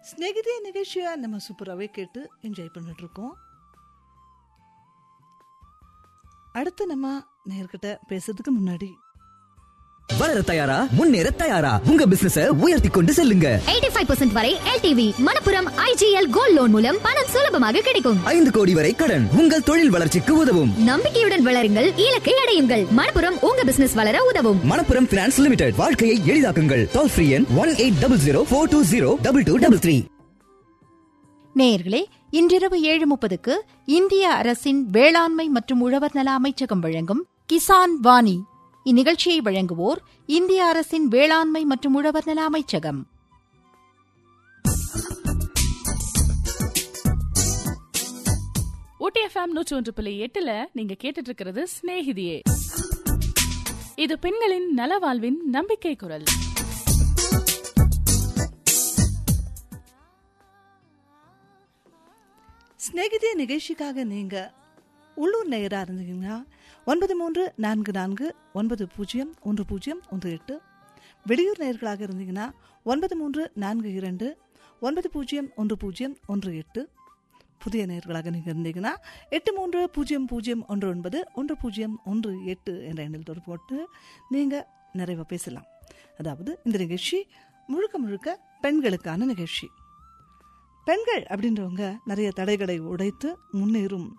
ஸ்நேகிதே நிகழ்ச்சியா நம்ம சூப்பராகவே கேட்டு என்ஜாய் பண்ணிட்டு இருக்கோம் அடுத்து நம்ம நேர்கிட்ட பேசுறதுக்கு முன்னாடி வளர தயாரா முன்னேற தயாரா உங்க பிசினஸ உயர்த்தி கொண்டு செல்லுங்க 85% வரை LTV Manappuram IGL gold loan மூலம் பணம் சுலபமாக கிடைக்கும் ஐந்து கோடி வரை கடன் உங்கள் தொழில் வளர்ச்சிக்கு உதவும் நம்பிக்கையுடன் வளருங்கள் இலக்கை அடையுங்கள் மணப்புரம் உங்க பிசினஸ் வளர உதவும் மணப்புரம் பினான்ஸ் லிமிடெட் வாழ்க்கையை எளிதாக்குங்கள் டோல் ஃப்ரீ எண் one eight double zero four two zero double two double three நேயர்களே இன்றிரவு ஏழு முப்பதுக்கு இந்திய அரசின் வேளாண்மை மற்றும் உழவர் நல அமைச்சகம் வழங்கும் கிசான் வாணி இந்நிகழ்ச்சியை வழங்குவோர் இந்திய அரசின் வேளாண்மை மற்றும் உழவர் நல அமைச்சகம் ஊட்டி எஃப்எம் நூற்றி ஒன்று புள்ளி எட்டுல நீங்க கேட்டுட்டு இருக்கிறது சிநேகிதியே இது பெண்களின் நலவாழ்வின் நம்பிக்கை குரல் ஸ்நேகிதே நிகழ்ச்சிக்காக நீங்க உள்ளூர் நேயராக இருந்தீங்கன்னா ஒன்பது மூன்று நான்கு நான்கு ஒன்பது பூஜ்ஜியம் ஒன்று பூஜ்ஜியம் ஒன்று எட்டு வெளியூர் நேயர்களாக இருந்தீங்கன்னா ஒன்பது மூன்று நான்கு இரண்டு ஒன்பது பூஜ்ஜியம் ஒன்று பூஜ்ஜியம் ஒன்று எட்டு புதிய நேயர்களாக நீங்கள் இருந்தீங்கன்னா எட்டு மூன்று பூஜ்ஜியம் பூஜ்ஜியம் ஒன்று ஒன்பது ஒன்று பூஜ்ஜியம் ஒன்று எட்டு என்ற எண்ணில் தொடர்பு போட்டு நீங்கள் நிறைவாக பேசலாம் அதாவது இந்த நிகழ்ச்சி முழுக்க முழுக்க பெண்களுக்கான நிகழ்ச்சி பெண்கள் அப்படின்றவங்க நிறைய தடைகளை உடைத்து முன்னேறும்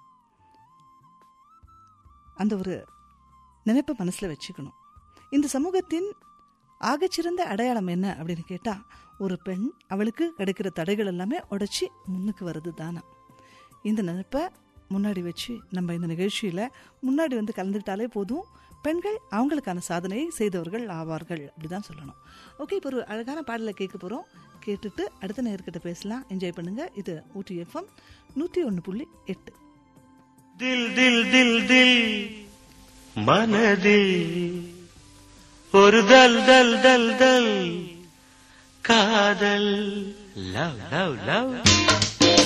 அந்த ஒரு நினைப்பை மனசில் வச்சுக்கணும் இந்த சமூகத்தின் ஆகச்சிறந்த அடையாளம் என்ன அப்படின்னு கேட்டால் ஒரு பெண் அவளுக்கு கிடைக்கிற தடைகள் எல்லாமே உடைச்சி முன்னுக்கு வருது தானா இந்த நினைப்பை முன்னாடி வச்சு நம்ம இந்த நிகழ்ச்சியில் முன்னாடி வந்து கலந்துக்கிட்டாலே போதும் பெண்கள் அவங்களுக்கான சாதனையை செய்தவர்கள் ஆவார்கள் அப்படிதான் சொல்லணும் ஓகே இப்போ ஒரு அழகான பாடலை கேட்க போகிறோம் கேட்டுட்டு அடுத்த நேர்கிட்ட பேசலாம் என்ஜாய் பண்ணுங்க இது ஊட்டி எஃப்எம் நூற்றி ஒன்று புள்ளி எட்டு ദിൽ ദിൽ ദിൽ ദിൽ മനതിൽ ഒരു ദൽ ദൽ ദൽ ദൽ കാതൽ ലവ് ലവ് ലവ്